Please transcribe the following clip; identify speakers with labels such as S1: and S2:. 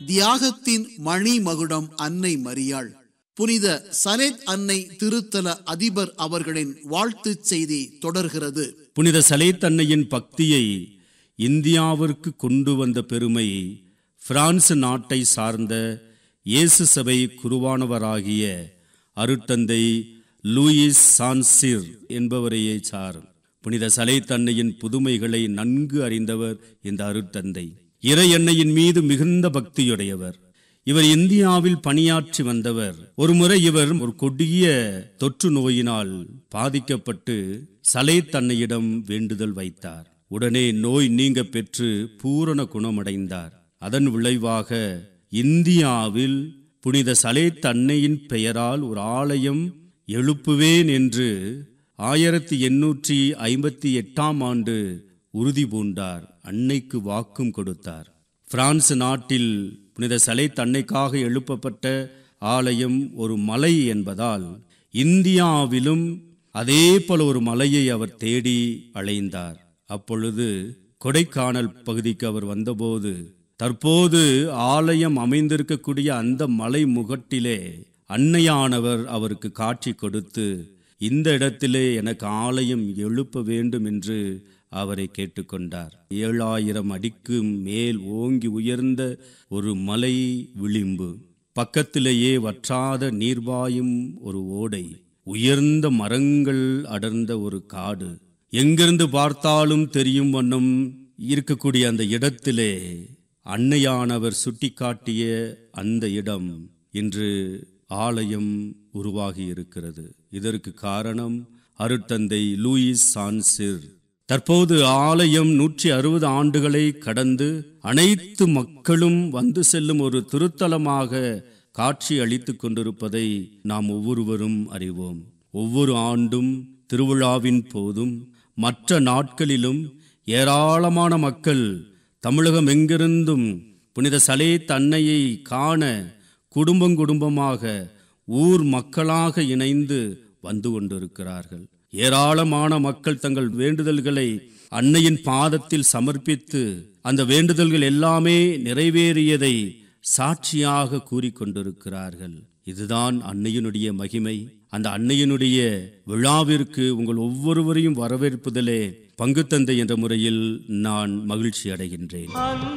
S1: தியாகத்தின் மணிமகுடம் அன்னை மரியாள் புனித சலேத் அன்னை திருத்தல அதிபர் அவர்களின் வாழ்த்துச் செய்தி தொடர்கிறது
S2: புனித சலேத்தன்னையின் பக்தியை இந்தியாவிற்கு கொண்டு வந்த பெருமை பிரான்ஸ் நாட்டை சார்ந்த இயேசு சபை குருவானவராகிய அருட்தந்தை லூயிஸ் சான்சிர் என்பவரையே சாரும் புனித சலேத்தன்னையின் புதுமைகளை நன்கு அறிந்தவர் இந்த அருட்தந்தை இறை எண்ணெயின் மீது மிகுந்த பக்தியுடையவர் இவர் இந்தியாவில் பணியாற்றி வந்தவர் ஒருமுறை இவர் ஒரு கொடிய தொற்று நோயினால் பாதிக்கப்பட்டு சலேத்தன்னையிடம் வேண்டுதல் வைத்தார் உடனே நோய் நீங்க பெற்று பூரண குணமடைந்தார் அதன் விளைவாக இந்தியாவில் புனித சலேத் அன்னையின் பெயரால் ஒரு ஆலயம் எழுப்புவேன் என்று ஆயிரத்தி எண்ணூற்றி ஐம்பத்தி எட்டாம் ஆண்டு உறுதி பூண்டார் அன்னைக்கு வாக்கும் கொடுத்தார் பிரான்ஸ் நாட்டில் புனித சலேத் அன்னைக்காக எழுப்பப்பட்ட ஆலயம் ஒரு மலை என்பதால் இந்தியாவிலும் அதே போல ஒரு மலையை அவர் தேடி அலைந்தார் அப்பொழுது கொடைக்கானல் பகுதிக்கு அவர் வந்தபோது தற்போது ஆலயம் அமைந்திருக்கக்கூடிய அந்த மலை முகட்டிலே அன்னையானவர் அவருக்கு காட்சி கொடுத்து இந்த இடத்திலே எனக்கு ஆலயம் எழுப்ப வேண்டும் என்று அவரை கேட்டுக்கொண்டார் ஏழாயிரம் அடிக்கு மேல் ஓங்கி உயர்ந்த ஒரு மலை விளிம்பு பக்கத்திலேயே வற்றாத நீர்வாயும் ஒரு ஓடை உயர்ந்த மரங்கள் அடர்ந்த ஒரு காடு எங்கிருந்து பார்த்தாலும் தெரியும் வண்ணம் இருக்கக்கூடிய அந்த இடத்திலே அன்னையானவர் சுட்டிக்காட்டிய அந்த இடம் இன்று ஆலயம் உருவாகி இருக்கிறது இதற்கு காரணம் அருட்தந்தை லூயிஸ் சான்சிர் தற்போது ஆலயம் நூற்றி அறுபது ஆண்டுகளை கடந்து அனைத்து மக்களும் வந்து செல்லும் ஒரு திருத்தலமாக காட்சி அளித்துக் கொண்டிருப்பதை நாம் ஒவ்வொருவரும் அறிவோம் ஒவ்வொரு ஆண்டும் திருவிழாவின் போதும் மற்ற நாட்களிலும் ஏராளமான மக்கள் தமிழகம் எங்கிருந்தும் புனித சலேத் அன்னையை காண குடும்பம் குடும்பமாக ஊர் மக்களாக இணைந்து வந்து கொண்டிருக்கிறார்கள் ஏராளமான மக்கள் தங்கள் வேண்டுதல்களை அன்னையின் பாதத்தில் சமர்ப்பித்து அந்த வேண்டுதல்கள் எல்லாமே நிறைவேறியதை சாட்சியாக கூறிக்கொண்டிருக்கிறார்கள் இதுதான் அன்னையினுடைய மகிமை அந்த அன்னையினுடைய விழாவிற்கு உங்கள் ஒவ்வொருவரையும் வரவேற்பதிலே பங்கு தந்தை என்ற முறையில் நான் மகிழ்ச்சி அடைகின்றேன்